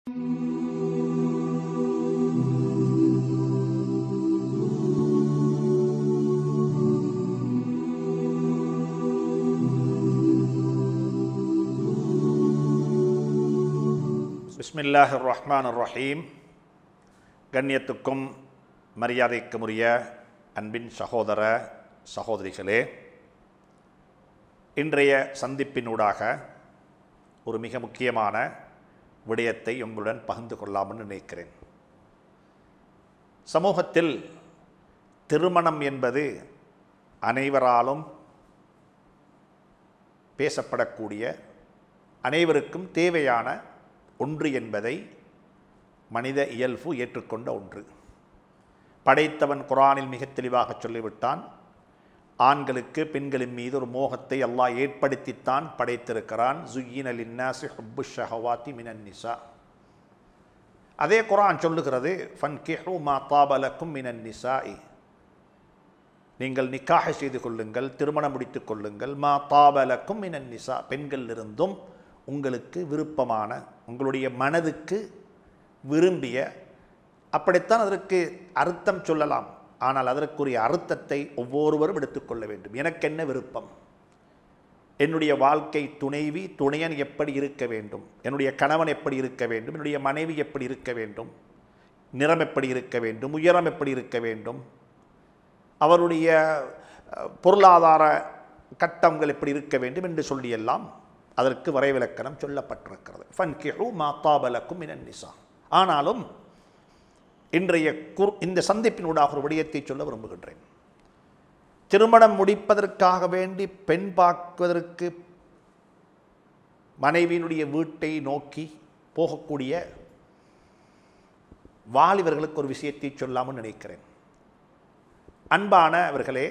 பிஸ்மில்லாஹ் ரஹ்மான் ரஹீம் கண்ணியத்துக்கும் மரியாதைக்குமுரிய அன்பின் சகோதர சகோதரிகளே இன்றைய சந்திப்பினூடாக ஒரு மிக முக்கியமான விடயத்தை உங்களுடன் பகிர்ந்து கொள்ளாமல் நினைக்கிறேன் சமூகத்தில் திருமணம் என்பது அனைவராலும் பேசப்படக்கூடிய அனைவருக்கும் தேவையான ஒன்று என்பதை மனித இயல்பு ஏற்றுக்கொண்ட ஒன்று படைத்தவன் குரானில் மிக தெளிவாக சொல்லிவிட்டான் ஆண்களுக்கு பெண்களின் மீது ஒரு மோகத்தை அல்லாஹ் ஏற்படுத்தித்தான் படைத்திருக்கிறான் ஜுயின் அல் இன்னாசி ஹுப்பு ஷஹவாத்தி மினன் நிசா அதே குரான் சொல்லுகிறது ஃபன் கிஹு மா தாபலக்கும் மினன் நிசாஇ நீங்கள் நிக்காக செய்து கொள்ளுங்கள் திருமணம் முடித்துக் கொள்ளுங்கள் மா தாபலக்கும் மினன் நிசா பெண்களிலிருந்தும் உங்களுக்கு விருப்பமான உங்களுடைய மனதுக்கு விரும்பிய அப்படித்தான் அதற்கு அர்த்தம் சொல்லலாம் ஆனால் அதற்குரிய அர்த்தத்தை ஒவ்வொருவரும் எடுத்துக்கொள்ள வேண்டும் எனக்கு என்ன விருப்பம் என்னுடைய வாழ்க்கை துணைவி துணையன் எப்படி இருக்க வேண்டும் என்னுடைய கணவன் எப்படி இருக்க வேண்டும் என்னுடைய மனைவி எப்படி இருக்க வேண்டும் நிறம் எப்படி இருக்க வேண்டும் உயரம் எப்படி இருக்க வேண்டும் அவருடைய அஹ், பொருளாதார கட்டங்கள் எப்படி இருக்க வேண்டும் என்று சொல்லியெல்லாம் அதற்கு வரைவிலக்கணம் சொல்லப்பட்டிருக்கிறது ஃபன்கிஹு மாத்தாபலக்கும் மினன் நிசா ஆனாலும் இன்றைய குர் இந்த சந்திப்பினூடாக ஒரு விடயத்தை சொல்ல விரும்புகின்றேன் திருமணம் முடிப்பதற்காக வேண்டி பெண் பார்ப்பதற்கு மனைவியினுடைய வீட்டை நோக்கி போகக்கூடிய வாலிபர்களுக்கு ஒரு விஷயத்தை சொல்லாமல் நினைக்கிறேன் அன்பானவர்களே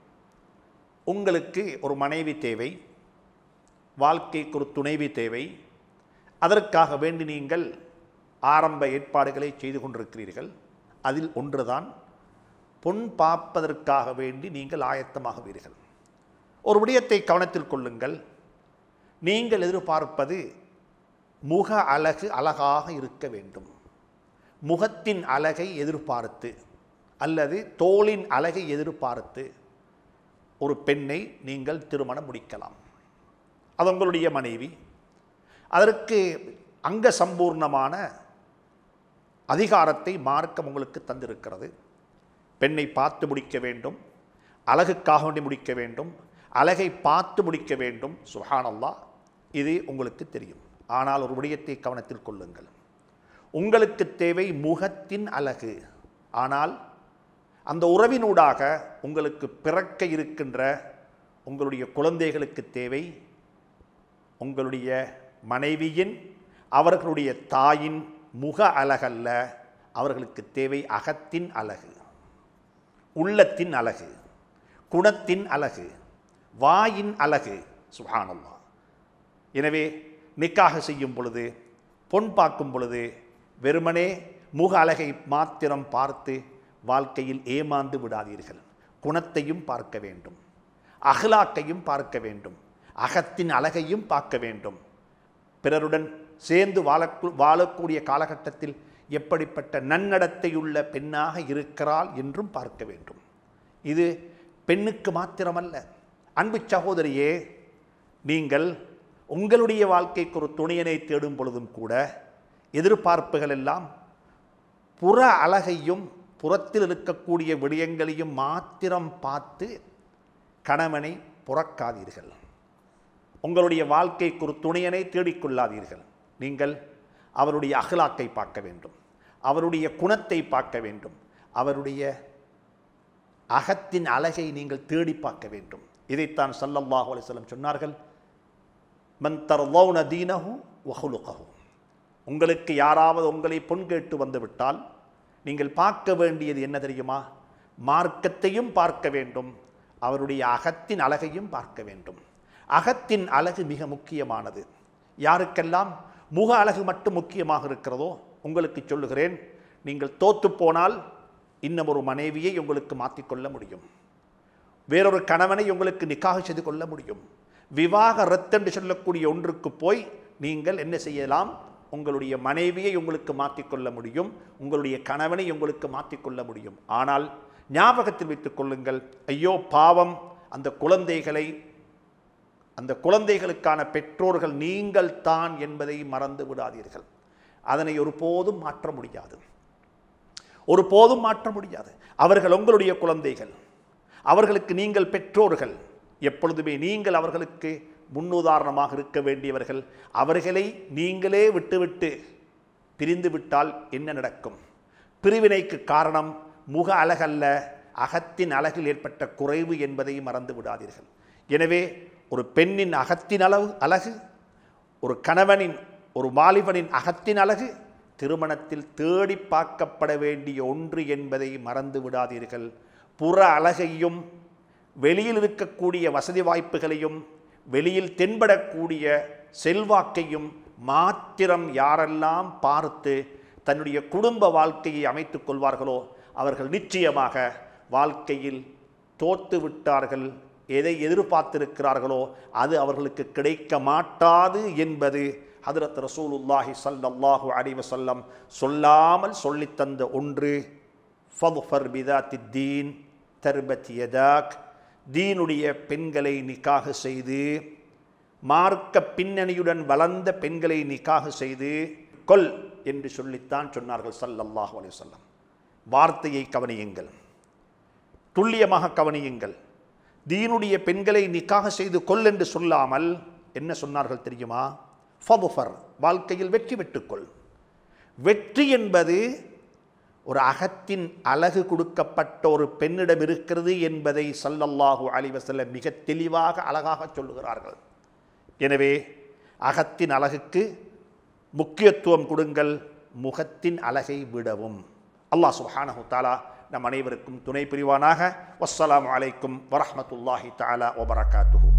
உங்களுக்கு ஒரு மனைவி தேவை வாழ்க்கைக்கு ஒரு துணைவி தேவை அதற்காக வேண்டி நீங்கள் ஆரம்ப ஏற்பாடுகளை செய்து கொண்டிருக்கிறீர்கள் அதில் ஒன்றுதான் பொன் பார்ப்பதற்காக வேண்டி நீங்கள் ஆயத்தமாகுவீர்கள் ஒரு விடயத்தை கவனத்தில் கொள்ளுங்கள் நீங்கள் எதிர்பார்ப்பது முக அழகு அழகாக இருக்க வேண்டும் முகத்தின் அழகை எதிர்பார்த்து அல்லது தோளின் அழகை எதிர்பார்த்து ஒரு பெண்ணை நீங்கள் திருமணம் முடிக்கலாம் அது உங்களுடைய மனைவி அதற்கு அங்க சம்பூர்ணமான அதிகாரத்தை மார்க்கம் உங்களுக்கு தந்திருக்கிறது பெண்ணை பார்த்து முடிக்க வேண்டும் அழகுக்காக வேண்டி முடிக்க வேண்டும் அழகை பார்த்து முடிக்க வேண்டும் சுஹானல்லா இது உங்களுக்கு தெரியும் ஆனால் ஒரு விடயத்தை கவனத்தில் கொள்ளுங்கள் உங்களுக்கு தேவை முகத்தின் அழகு ஆனால் அந்த உறவினூடாக உங்களுக்கு பிறக்க இருக்கின்ற உங்களுடைய குழந்தைகளுக்கு தேவை உங்களுடைய மனைவியின் அவர்களுடைய தாயின் முக அழகல்ல அவர்களுக்கு தேவை அகத்தின் அழகு உள்ளத்தின் அழகு குணத்தின் அழகு வாயின் அழகு சுஹானல்லா எனவே நிக்காக செய்யும் பொழுது பொன் பார்க்கும் பொழுது வெறுமனே முக அழகை மாத்திரம் பார்த்து வாழ்க்கையில் ஏமாந்து விடாதீர்கள் குணத்தையும் பார்க்க வேண்டும் அகலாக்கையும் பார்க்க வேண்டும் அகத்தின் அழகையும் பார்க்க வேண்டும் பிறருடன் சேர்ந்து வாழக்கூ வாழக்கூடிய காலகட்டத்தில் எப்படிப்பட்ட நன்னடத்தையுள்ள பெண்ணாக இருக்கிறாள் என்றும் பார்க்க வேண்டும் இது பெண்ணுக்கு மாத்திரமல்ல அன்பு சகோதரியே நீங்கள் உங்களுடைய வாழ்க்கைக்கு ஒரு துணையனை தேடும் பொழுதும் கூட எதிர்பார்ப்புகள் எல்லாம் புற அழகையும் புறத்தில் இருக்கக்கூடிய விடயங்களையும் மாத்திரம் பார்த்து கணவனை புறக்காதீர்கள் உங்களுடைய வாழ்க்கைக்கு ஒரு துணையனை தேடிக்கொள்ளாதீர்கள் நீங்கள் அவருடைய அகலாக்கை பார்க்க வேண்டும் அவருடைய குணத்தை பார்க்க வேண்டும் அவருடைய அகத்தின் அழகை நீங்கள் தேடி பார்க்க வேண்டும் இதைத்தான் சல்லல்லாஹு அலைஹி வஸல்லம் சொன்னார்கள் மன் தர்லௌன தீனஹு வஹுலுகஹு உங்களுக்கு யாராவது உங்களை பொன் கேட்டு வந்துவிட்டால் நீங்கள் பார்க்க வேண்டியது என்ன தெரியுமா மார்க்கத்தையும் பார்க்க வேண்டும் அவருடைய அகத்தின் அழகையும் பார்க்க வேண்டும் அகத்தின் அழகு மிக முக்கியமானது யாருக்கெல்லாம் முக அழகு மட்டும் முக்கியமாக இருக்கிறதோ உங்களுக்கு சொல்லுகிறேன் நீங்கள் தோத்து போனால் இன்னும் ஒரு மனைவியை உங்களுக்கு மாற்றிக்கொள்ள முடியும் வேறொரு கணவனை உங்களுக்கு நிக்காக செய்து கொள்ள முடியும் விவாக ரத்தென்று சொல்லக்கூடிய ஒன்றுக்கு போய் நீங்கள் என்ன செய்யலாம் உங்களுடைய மனைவியை உங்களுக்கு மாற்றிக்கொள்ள முடியும் உங்களுடைய கணவனை உங்களுக்கு மாற்றிக்கொள்ள முடியும் ஆனால் ஞாபகத்தில் வைத்துக் கொள்ளுங்கள் ஐயோ பாவம் அந்த குழந்தைகளை அந்த குழந்தைகளுக்கான பெற்றோர்கள் நீங்கள் தான் என்பதை மறந்து விடாதீர்கள் அதனை ஒருபோதும் மாற்ற முடியாது ஒருபோதும் மாற்ற முடியாது அவர்கள் உங்களுடைய குழந்தைகள் அவர்களுக்கு நீங்கள் பெற்றோர்கள் எப்பொழுதுமே நீங்கள் அவர்களுக்கு முன்னுதாரணமாக இருக்க வேண்டியவர்கள் அவர்களை நீங்களே விட்டுவிட்டு பிரிந்து விட்டால் என்ன நடக்கும் பிரிவினைக்கு காரணம் முக அழகல்ல அகத்தின் அழகில் ஏற்பட்ட குறைவு என்பதை மறந்து விடாதீர்கள் எனவே ஒரு பெண்ணின் அகத்தின் அளவு அழகு ஒரு கணவனின் ஒரு வாலிபனின் அகத்தின் அழகு திருமணத்தில் தேடி பார்க்கப்பட வேண்டிய ஒன்று என்பதை மறந்து விடாதீர்கள் புற அழகையும் வெளியில் இருக்கக்கூடிய வசதி வாய்ப்புகளையும் வெளியில் தென்படக்கூடிய செல்வாக்கையும் மாத்திரம் யாரெல்லாம் பார்த்து தன்னுடைய குடும்ப வாழ்க்கையை அமைத்துக் கொள்வார்களோ அவர்கள் நிச்சயமாக வாழ்க்கையில் தோத்து விட்டார்கள் எதை எதிர்பார்த்திருக்கிறார்களோ அது அவர்களுக்கு கிடைக்க மாட்டாது என்பது ஹதரத் ரசூலுல்லாஹி ஸல்லல்லாஹு அலைஹி வஸல்லம் சொல்லாமல் சொல்லித்தந்த ஒன்று ஃபதுஃபர் பிதாத்தி தீன் தர்பத் யதாக் தீனுடைய பெண்களை நிக்காக செய்து மார்க்க பின்னணியுடன் வளர்ந்த பெண்களை நிக்காக செய்து கொல் என்று சொல்லித்தான் சொன்னார்கள் ஸல்லல்லாஹு அலைஹி வஸல்லம் வார்த்தையை கவனியுங்கள் துல்லியமாக கவனியுங்கள் தீனுடைய பெண்களை நிக்காக செய்து கொல் என்று சொல்லாமல் என்ன சொன்னார்கள் தெரியுமா ஃபதுஃபர் வாழ்க்கையில் வெற்றி பெற்றுக்கொள் வெற்றி என்பது ஒரு அகத்தின் அழகு கொடுக்கப்பட்ட ஒரு பெண்ணிடம் இருக்கிறது என்பதை சல்லல்லாஹு அலைஹி வஸல்லம் மிக தெளிவாக அழகாக சொல்லுகிறார்கள் எனவே அகத்தின் அழகுக்கு முக்கியத்துவம் கொடுங்கள் முகத்தின் அழகை விடவும் அல்லாஹ் சுப்ஹானஹு தஆலா நம் அனைவருக்கும் துணை புரிவானாக வஸ்ஸலாமு அலைக்கும் வரஹ்மத்துல்லாஹி தஆலா வபரகாத்துஹு